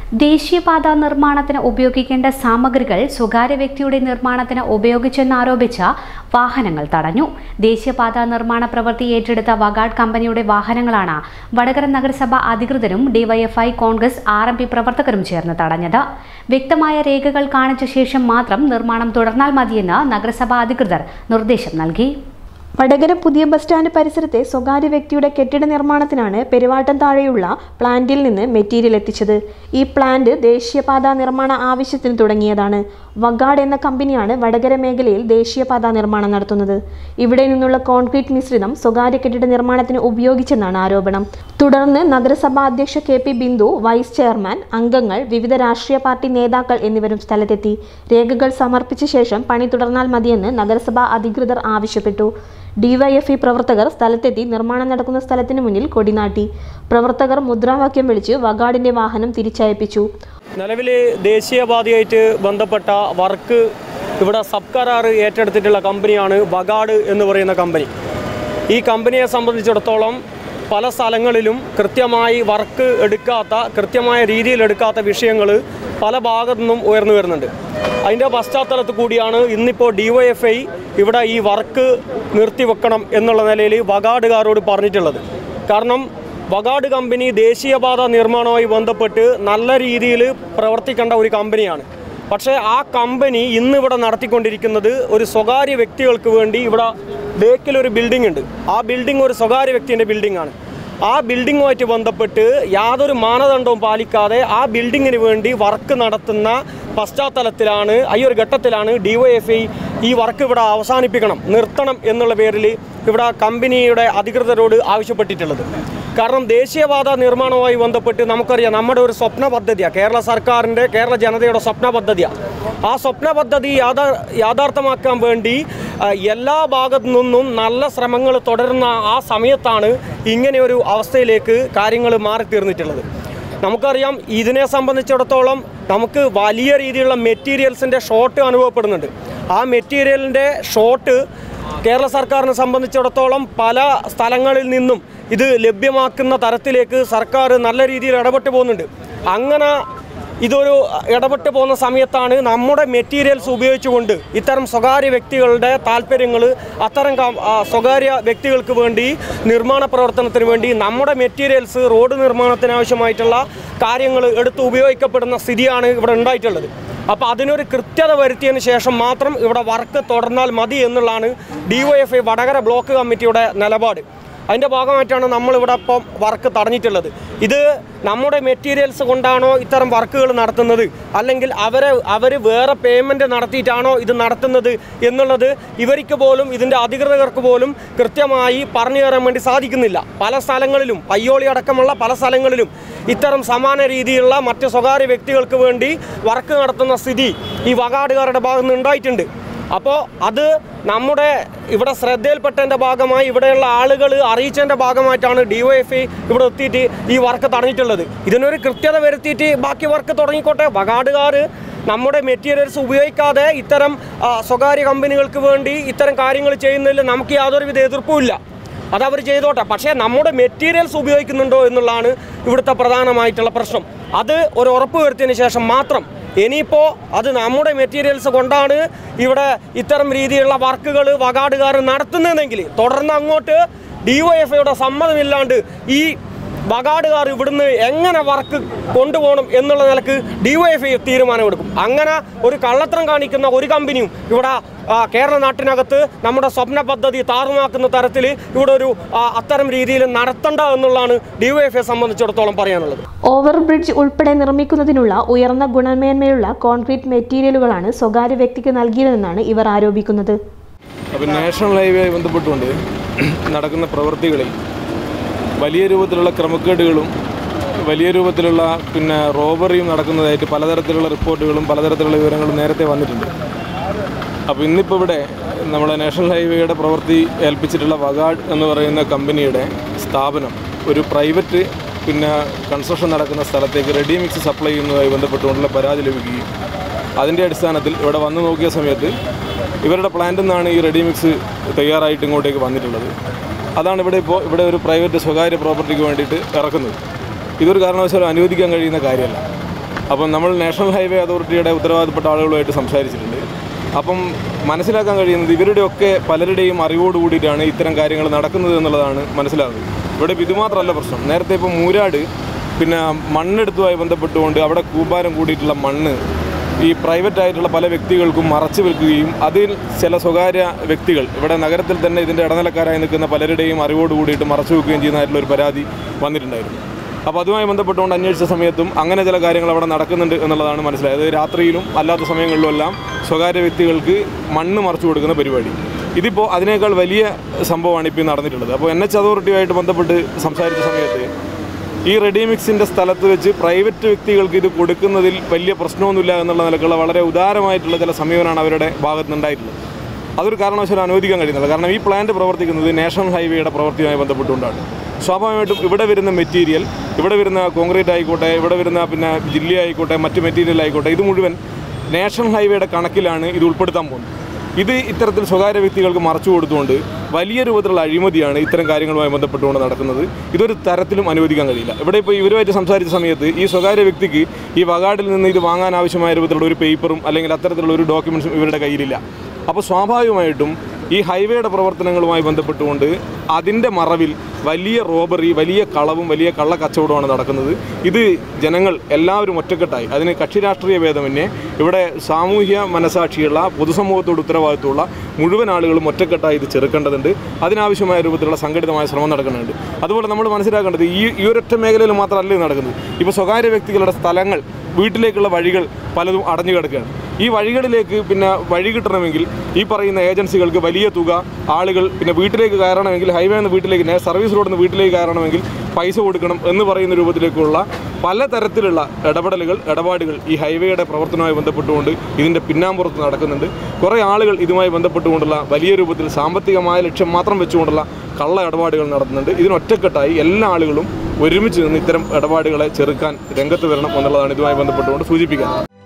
ദേശീയപാത നിർമ്മാണത്തിന് ഉപയോഗിക്കേണ്ട സാമഗ്രികൾ സ്വകാര്യ വ്യക്തിയുടെ നിർമ്മാണത്തിന് ഉപയോഗിച്ചെന്നാരോപിച്ച വാഹനങ്ങൾ തടഞ്ഞു ദേശീയപാത നിർമ്മാണ പ്രവൃത്തി ഏറ്റെടുത്ത വഗാഡ് കമ്പനിയുടെ വാഹനങ്ങളാണ് വടകര നഗരസഭ അധികൃതരും DYFI Congress R M P പ്രവർത്തകരും ചേർന്ന് തടഞ്ഞത് വ്യക്തമായ രേഖകൾ കാണിച്ച ശേഷം മാത്രം നിർമ്മാണം തുടർന്നാൽ മതിയെന്ന് നഗരസഭാ അധികൃതർ നിർദ്ദേശം നൽകി വടകര പുതിയ ബസ് സ്റ്റാൻഡ് പരിസരത്തെ സ്വകാര്യ വ്യക്തിയുടെ കെട്ടിട നിർമ്മാണത്തിനാണ് പെരുവാട്ടം താഴെയുള്ള പ്ലാന്റിൽ നിന്ന് മെറ്റീരിയൽ എത്തിച്ചത് ഈ പ്ലാന്റ് ദേശീയപാത നിർമ്മാണ ആവശ്യത്തിന് തുടങ്ങിയതാണ് വഗാഡ് എന്ന കമ്പനിയാണ് വടകര മേഖലയിൽ ദേശീയപാത നിർമ്മാണം നടത്തുന്നത് ഇവിടെ നിന്നുള്ള കോൺക്രീറ്റ് മിശ്രിതം സ്വകാര്യ കെട്ടിട നിർമ്മാണത്തിന് ഉപയോഗിച്ചെന്നാണ് ആരോപണം തുടർന്ന് നഗരസഭാ അധ്യക്ഷ K P Bindu vice chairman അംഗങ്ങൾ വിവിധ രാഷ്ട്രീയ പാർട്ടി നേതാക്കൾ എന്നിവരും സ്ഥലത്തെത്തി രേഖകൾ സമർപ്പിച്ച ശേഷം പണി തുടർന്നാൽ മതിയെന്ന് നഗരസഭാ അധികൃതർ ആവശ്യപ്പെട്ടു ഡിവൈഎഫ്ഇ പ്രവർത്തകർ സ്ഥലത്തെത്തി നിർമ്മാണം നടക്കുന്ന സ്ഥലത്തിന് മുന്നിൽ കൊടിനാട്ടി പ്രവർത്തകർ മുദ്രാവാക്യം വിളിച്ച് വഗാഡിന്റെ വാഹനം തിരിച്ചയപ്പിച്ചു നിലവിൽ ദേശീയപാതയായിട്ട് ബന്ധപ്പെട്ട വർക്ക് ഇവിടെ സബ് കരാർ ഏറ്റെടുത്തിട്ടുള്ള കമ്പനിയാണ് വഗാഡ് എന്ന് പറയുന്ന കമ്പനി ഈ കമ്പനിയെ സംബന്ധിച്ചിടത്തോളം പല സ്ഥലങ്ങളിലും കൃത്യമായി വർക്ക് എടുക്കാത്ത കൃത്യമായ രീതിയിൽ എടുക്കാത്ത വിഷയങ്ങൾ പല ഭാഗത്തു നിന്നും ഉയർന്നു വരുന്നുണ്ട് അതിൻ്റെ പശ്ചാത്തലത്തിൽ കൂടിയാണ് ഇന്നിപ്പോൾ ഡിവൈഎഫ്ഐ ഇവിടെ ഈ വർക്ക് നിർത്തിവെക്കണം എന്നുള്ള നിലയിൽ വഗാഡുകാരോട് പറഞ്ഞിട്ടുള്ളത് കാരണം വഗാഡ് കമ്പനി ദേശീയപാത നിർമ്മാണവുമായി ബന്ധപ്പെട്ട് നല്ല രീതിയിൽ പ്രവർത്തിക്കേണ്ട ഒരു കമ്പനിയാണ് പക്ഷേ ആ കമ്പനി ഇന്നിവിടെ നടത്തിക്കൊണ്ടിരിക്കുന്നത് ഒരു സ്വകാര്യ വ്യക്തികൾക്ക് വേണ്ടി ഇവിടെ ബേക്കിൽ ഒരു ബിൽഡിംഗ് ഉണ്ട് ആ ബിൽഡിംഗ് ഒരു സ്വകാര്യ വ്യക്തിൻ്റെ ബിൽഡിംഗ് ആണ് ആ ബിൽഡിങ്ങുമായിട്ട് ബന്ധപ്പെട്ട് യാതൊരു മാനദണ്ഡവും പാലിക്കാതെ ആ ബിൽഡിങ്ങിന് വേണ്ടി വർക്ക് നടത്തുന്ന പശ്ചാത്തലത്തിലാണ് ഈ ഒരു ഘട്ടത്തിലാണ് ഡിവൈഎഫ്ഐ ഈ വർക്ക് ഇവിടെ അവസാനിപ്പിക്കണം നിർത്തണം എന്നുള്ള പേരിൽ ഇവിടെ കമ്പനിയുടെ അധികൃതരോട് ആവശ്യപ്പെട്ടിട്ടുള്ളത് കാരണം ദേശീയപാത നിർമ്മാണവുമായി ബന്ധപ്പെട്ട് നമുക്കറിയാം നമ്മുടെ ഒരു സ്വപ്ന പദ്ധതിയാണ് കേരള സർക്കാരിൻ്റെ കേരള ജനതയുടെ സ്വപ്ന പദ്ധതിയാണ് ആ സ്വപ്ന പദ്ധതി യാഥാ യാഥാർത്ഥ്യമാക്കാൻ വേണ്ടി ആ, എല്ലാ ഭാഗത്തു നിന്നും നല്ല ശ്രമങ്ങൾ തുടരുന്ന ആ സമയത്താണ് ഇങ്ങനെ ഒരു അവസ്ഥയിലേക്ക് കാര്യങ്ങൾ മാറിത്തീർന്നിട്ടുള്ളത് നമുക്കറിയാം ഇതിനെ സംബന്ധിച്ചിടത്തോളം നമുക്ക് വലിയ രീതിയിലുള്ള മെറ്റീരിയൽസിൻ്റെ ഷോർട്ട് അനുഭവപ്പെടുന്നുണ്ട് ആ മെറ്റീരിയലിൻ്റെ ഷോർട്ട് കേരള സർക്കാരിനെ സംബന്ധിച്ചിടത്തോളം പല സ്ഥലങ്ങളിൽ നിന്നും ഇത് ലഭ്യമാക്കുന്ന തരത്തിലേക്ക് സർക്കാർ നല്ല രീതിയിൽ ഇടപെട്ട് പോകുന്നുണ്ട് അങ്ങനെ ഇതൊരു ഇടപെട്ട് പോകുന്ന സമയത്താണ് നമ്മുടെ മെറ്റീരിയൽസ് ഉപയോഗിച്ചുകൊണ്ട് ഇത്തരം സ്വകാര്യ വ്യക്തികളുടെ താല്പര്യങ്ങൾ അത്തരം കം- ആ, സ്വകാര്യ വ്യക്തികൾക്ക് വേണ്ടി നിർമ്മാണ പ്രവർത്തനത്തിന് വേണ്ടി നമ്മുടെ മെറ്റീരിയൽസ് റോഡ് നിർമ്മാണത്തിന് ആവശ്യമായിട്ടുള്ള കാര്യങ്ങൾ എടുത്ത് ഉപയോഗിക്കപ്പെടുന്ന സ്ഥിതിയാണ് ഇവിടെ ഉണ്ടായിട്ടുള്ളത് അപ്പോൾ അതിനൊരു കൃത്യത വരുത്തിയതിന് ശേഷം മാത്രം ഇവിടെ വർക്ക് തുടർന്നാൽ മതി എന്നുള്ളതാണ് ഡിവൈഎഫ്ഐ വടകര ബ്ലോക്ക് കമ്മിറ്റിയുടെ നിലപാട് അതിൻ്റെ ഭാഗമായിട്ടാണ് നമ്മളിവിടെ ഇപ്പം വർക്ക് തടഞ്ഞിട്ടുള്ളത് ഇത് നമ്മുടെ മെറ്റീരിയൽസ് കൊണ്ടാണോ ഇത്തരം വർക്കുകൾ നടത്തുന്നത് അല്ലെങ്കിൽ അവരെ അവർ വേറെ പേയ്മെൻറ്റ് നടത്തിയിട്ടാണോ ഇത് നടത്തുന്നത് എന്നുള്ളത് ഇവർക്ക് പോലും ഇതിൻ്റെ അധികൃതർക്ക് പോലും കൃത്യമായി പറഞ്ഞു തരാൻ വേണ്ടി സാധിക്കുന്നില്ല പല സ്ഥലങ്ങളിലും പയ്യോളി അടക്കമുള്ള പല സ്ഥലങ്ങളിലും ഇത്തരം സമാന രീതിയിലുള്ള മറ്റ് സ്വകാര്യ വ്യക്തികൾക്ക് വേണ്ടി വർക്ക് നടത്തുന്ന സ്ഥിതി ഈ വകാടുകാരുടെ ഭാഗത്ത് നിന്ന് ഉണ്ടായിട്ടുണ്ട് അപ്പോൾ അത് നമ്മുടെ ഇവിടെ ശ്രദ്ധയിൽപ്പെട്ടതിൻ്റെ ഭാഗമായി ഇവിടെയുള്ള ആളുകൾ അറിയിച്ചതിൻ്റെ ഭാഗമായിട്ടാണ് ഡിവൈഎഫ്ഐ ഇവിടെ എത്തിയിട്ട് ഈ വർക്ക് തടഞ്ഞിട്ടുള്ളത് ഇതിനൊരു കൃത്യത വരുത്തിയിട്ട് ബാക്കി വർക്ക് തുടങ്ങിക്കോട്ടെ വകാടുകാർ നമ്മുടെ മെറ്റീരിയൽസ് ഉപയോഗിക്കാതെ ഇത്തരം ആ, സ്വകാര്യ കമ്പനികൾക്ക് വേണ്ടി ഇത്തരം കാര്യങ്ങൾ ചെയ്യുന്നതിൽ നമുക്ക് യാതൊരുവിധ എതിർപ്പുമില്ല അത് അവർ ചെയ്തോട്ടെ പക്ഷേ നമ്മുടെ മെറ്റീരിയൽസ് ഉപയോഗിക്കുന്നുണ്ടോ എന്നുള്ളതാണ് ഇവിടുത്തെ പ്രധാനമായിട്ടുള്ള പ്രശ്നം അത് ഒരു ഉറപ്പ് വരുത്തിയതിന് ശേഷം മാത്രം ഇനിയിപ്പോൾ അത് നമ്മുടെ മെറ്റീരിയൽസ് കൊണ്ടാണ് ഇവിടെ ഇത്തരം രീതിയിലുള്ള വർക്കുകൾ വകാടുകാർ നടത്തുന്നതെങ്കിൽ തുടർന്ന് അങ്ങോട്ട് ഡിവൈഎഫ്ഐയുടെ സമ്മതമില്ലാണ്ട് ഈ വകാടുകാർ ഇവിടുന്ന് എങ്ങനെ വർക്ക് കൊണ്ടുപോകണം എന്നുള്ള നിലക്ക് ഡിവൈഎഫ്ഐ തീരുമാനമെടുക്കും അങ്ങനെ ഒരു കള്ളത്തരം കാണിക്കുന്ന ഒരു കമ്പനിയും ഇവിടെ ആ, കേരള നാട്ടിനകത്ത് നമ്മുടെ സ്വപ്ന പദ്ധതി താറുമാക്കുന്ന തരത്തിൽ ഇവിടെ ഒരു ആ, അത്തരം രീതിയിൽ നടത്തണ്ട എന്നുള്ളതാണ് ഡിവൈഎഫ്ഐയെ സംബന്ധിച്ചിടത്തോളം പറയാനുള്ളത് ഓവർ ബ്രിഡ്ജ് ഉൾപ്പെടെ നിർമ്മിക്കുന്നതിനുള്ള ഉയർന്ന ഗുണമേന്മയുള്ള കോൺക്രീറ്റ് മെറ്റീരിയലുകളാണ് സ്വകാര്യ വ്യക്തിക്ക് നൽകിയതെന്നാണ് ഇവർ ആരോപിക്കുന്നത് അപ്പോൾ നാഷണൽ ഹൈവേയുമായി ബന്ധപ്പെട്ടുകൊണ്ട് നടക്കുന്ന പ്രവൃത്തികളിൽ വലിയ രൂപത്തിലുള്ള ക്രമക്കേടുകളും വലിയ രൂപത്തിലുള്ള പിന്നെ റോബറിയും നടക്കുന്നതായിട്ട് പലതരത്തിലുള്ള റിപ്പോർട്ടുകളും പലതരത്തിലുള്ള വിവരങ്ങളും നേരത്തെ വന്നിട്ടുണ്ട് അപ്പോൾ ഇന്നിപ്പോൾ ഇവിടെ നമ്മുടെ നാഷണൽ ഹൈവേയുടെ പ്രവൃത്തി ഏൽപ്പിച്ചിട്ടുള്ള വഗാഡ് എന്ന് പറയുന്ന കമ്പനിയുടെ സ്ഥാപനം ഒരു പ്രൈവറ്റ് പിന്നെ കൺസ്ട്രക്ഷൻ നടക്കുന്ന സ്ഥലത്തേക്ക് റെഡി മിക്സ് സപ്ലൈ ചെയ്യുന്നതുമായി ബന്ധപ്പെട്ടുകൊണ്ടുള്ള പരാതി ലഭിക്കുകയും അതിൻ്റെ അടിസ്ഥാനത്തിൽ ഇവിടെ വന്നു നോക്കിയ സമയത്ത് ഇവരുടെ പ്ലാന്റിൽ നിന്നാണ് ഈ റെഡി മിക്സ് തയ്യാറായിട്ട് ഇങ്ങോട്ടേക്ക് വന്നിട്ടുള്ളത് അതാണ് ഇവിടെ ഇപ്പോൾ ഇവിടെ ഒരു പ്രൈവറ്റ് സ്വകാര്യ പ്രോപ്പർട്ടിക്ക് വേണ്ടിയിട്ട് ഇറക്കുന്നത് ഇതൊരു കാരണവശാലും അനുവദിക്കാൻ കഴിയുന്ന കാര്യമല്ല അപ്പം നമ്മൾ നാഷണൽ ഹൈവേ അതോറിറ്റിയുടെ ഉത്തരവാദിത്തപ്പെട്ട ആളുകളുമായിട്ട് സംസാരിച്ചിട്ടുണ്ട് അപ്പം മനസ്സിലാക്കാൻ കഴിയുന്നത് ഇവരുടെയൊക്കെ പലരുടെയും അറിവോട് കൂടിയിട്ടാണ് ഇത്തരം കാര്യങ്ങൾ നടക്കുന്നത് എന്നുള്ളതാണ് മനസ്സിലാകുന്നത് ഇവിടെ ഇത് മാത്രമല്ല പ്രശ്നം നേരത്തെ ഇപ്പോൾ മൂരാട് പിന്നെ മണ്ണെടുത്തുമായി ബന്ധപ്പെട്ടുകൊണ്ട് അവിടെ കൂമ്പാരം കൂടിയിട്ടുള്ള മണ്ണ് ഈ പ്രൈവറ്റ് ആയിട്ടുള്ള പല വ്യക്തികൾക്കും മറച്ചു വെക്കുകയും അതിൽ ചില സ്വകാര്യ വ്യക്തികൾ ഇവിടെ നഗരത്തിൽ തന്നെ ഇതിൻ്റെ ഇടനിലക്കാരായി നിൽക്കുന്ന പലരുടെയും അറിവോട് കൂടിയിട്ട് മറച്ചു വെക്കുകയും ചെയ്യുന്നതായിട്ടുള്ള ഒരു പരാതി വന്നിട്ടുണ്ടായിരുന്നു അപ്പോൾ അതുമായി ബന്ധപ്പെട്ടുകൊണ്ട് അന്വേഷിച്ച സമയത്തും അങ്ങനെ ചില കാര്യങ്ങൾ അവിടെ നടക്കുന്നുണ്ട് എന്നുള്ളതാണ് മനസ്സിലായത് രാത്രിയിലും അല്ലാത്ത സമയങ്ങളിലും എല്ലാം സ്വകാര്യ വ്യക്തികൾക്ക് മണ്ണ് മറച്ചു കൊടുക്കുന്ന പരിപാടി ഇതിപ്പോൾ അതിനേക്കാൾ വലിയ സംഭവമാണ് ഇപ്പോൾ ഈ നടന്നിട്ടുള്ളത് അപ്പോൾ എൻ എച്ച് അതോറിറ്റിയുമായിട്ട് ബന്ധപ്പെട്ട് സംസാരിച്ച സമയത്ത് ഈ റെഡിമിക്സിൻ്റെ സ്ഥലത്ത് വെച്ച് പ്രൈവറ്റ് വ്യക്തികൾക്ക് ഇത് കൊടുക്കുന്നതിൽ വലിയ പ്രശ്നമൊന്നുമില്ല എന്നുള്ള നിലക്കുള്ള വളരെ ഉദാരമായിട്ടുള്ള ചില സമീപനമാണ് അവരുടെ ഭാഗത്ത് നിന്നുണ്ടായിട്ടുള്ളത് അതൊരു കാരണവശാലും അനുവദിക്കാൻ കഴിയുന്നില്ല കാരണം ഈ പ്ലാന്റ് പ്രവർത്തിക്കുന്നത് നാഷണൽ ഹൈവേയുടെ പ്രവൃത്തിയുമായി ബന്ധപ്പെട്ടുകൊണ്ടാണ് സ്വാഭാവികമായിട്ടും ഇവിടെ വരുന്ന മെറ്റീരിയൽ ഇവിടെ വരുന്ന കോൺക്രീറ്റ് ആയിക്കോട്ടെ ഇവിടെ വരുന്ന പിന്നെ ജില്ല ആയിക്കോട്ടെ മറ്റ് മെറ്റീരിയൽ ആയിക്കോട്ടെ ഇത് മുഴുവൻ നാഷണൽ ഹൈവേയുടെ കണക്കിലാണ് ഇത് ഉൾപ്പെടുത്താൻ പോകുന്നത് ഇത് ഇത്തരത്തിൽ സ്വകാര്യ വ്യക്തികൾക്ക് മറച്ചു കൊടുത്തുകൊണ്ട് വലിയ രൂപത്തിലുള്ള അഴിമതിയാണ് ഇത്തരം കാര്യങ്ങളുമായി ബന്ധപ്പെട്ടുകൊണ്ട് നടക്കുന്നത് ഇതൊരു തരത്തിലും അനുവദിക്കാൻ കഴിയില്ല ഇവിടെ ഇപ്പോൾ ഇവരുമായിട്ട് സംസാരിച്ച സമയത്ത് ഈ സ്വകാര്യ വ്യക്തിക്ക് ഈ വകാടിൽ നിന്ന് ഇത് വാങ്ങാൻ ആവശ്യമായ രൂപത്തിലുള്ള ഒരു പേപ്പറും അല്ലെങ്കിൽ അത്തരത്തിലുള്ള ഒരു ഡോക്യുമെൻസും ഇവരുടെ കയ്യിലില്ല അപ്പോൾ സ്വാഭാവികമായിട്ടും ഈ ഹൈവേയുടെ പ്രവർത്തനങ്ങളുമായി ബന്ധപ്പെട്ടുകൊണ്ട് അതിൻ്റെ മറവിൽ വലിയ റോബറി വലിയ കളവും വലിയ കള്ളക്കച്ചവടമാണ് നടക്കുന്നത് ഇത് ജനങ്ങൾ എല്ലാവരും ഒറ്റക്കെട്ടായി അതിന് കക്ഷി രാഷ്ട്രീയ ഭേദമന്യേ ഇവിടെ സാമൂഹ്യ മനസാക്ഷിയുള്ള പൊതുസമൂഹത്തോട് ഉത്തരവാദിത്വമുള്ള മുഴുവൻ ആളുകളും ഒറ്റക്കെട്ടായി ഇത് ചെറുക്കേണ്ടതുണ്ട് അതിനാവശ്യമായ രൂപത്തിലുള്ള സംഘടിതമായ ശ്രമം നടക്കുന്നുണ്ട് അതുപോലെ നമ്മൾ മനസ്സിലാക്കേണ്ടത് ഈ ഈ ഒരൊറ്റ മേഖലയിൽ മാത്രമല്ല ഇത് നടക്കുന്നത് ഇപ്പോൾ സ്വകാര്യ വ്യക്തികളുടെ സ്ഥലങ്ങൾ വീട്ടിലേക്കുള്ള വഴികൾ പലതും അടഞ്ഞു കിടക്കുകയാണ് ഈ വഴികളിലേക്ക് പിന്നെ വഴി കിട്ടണമെങ്കിൽ ഈ പറയുന്ന ഏജൻസികൾക്ക് വലിയ തുക ആളുകൾ പിന്നെ വീട്ടിലേക്ക് കയറണമെങ്കിൽ ഹൈവേ നിന്ന് വീട്ടിലേക്ക് നേ- സർവീസ് റോഡിൽ നിന്ന് വീട്ടിലേക്ക് കയറണമെങ്കിൽ പൈസ കൊടുക്കണം എന്ന് പറയുന്ന രൂപത്തിലേക്കുള്ള പലതരത്തിലുള്ള ഇടപെടലുകൾ ഇടപാടുകൾ ഈ ഹൈവേയുടെ പ്രവർത്തനവുമായി ബന്ധപ്പെട്ടുകൊണ്ട് ഇതിൻ്റെ പിന്നാമ്പുറത്ത് നടക്കുന്നുണ്ട് കുറേ ആളുകൾ ഇതുമായി ബന്ധപ്പെട്ടുകൊണ്ടുള്ള വലിയ രൂപത്തിൽ സാമ്പത്തികമായ ലക്ഷ്യം മാത്രം വെച്ചുകൊണ്ടുള്ള കള്ള ഇടപാടുകൾ നടത്തുന്നുണ്ട് ഇതിനൊറ്റക്കെട്ടായി എല്ലാ ആളുകളും ഒരുമിച്ച് നിന്ന് ഇത്തരം ഇടപാടുകളെ ചെറുക്കാൻ രംഗത്ത് വരണം എന്നുള്ളതാണ് ഇതുമായി ബന്ധപ്പെട്ടുകൊണ്ട് സൂചിപ്പിക്കുന്നത്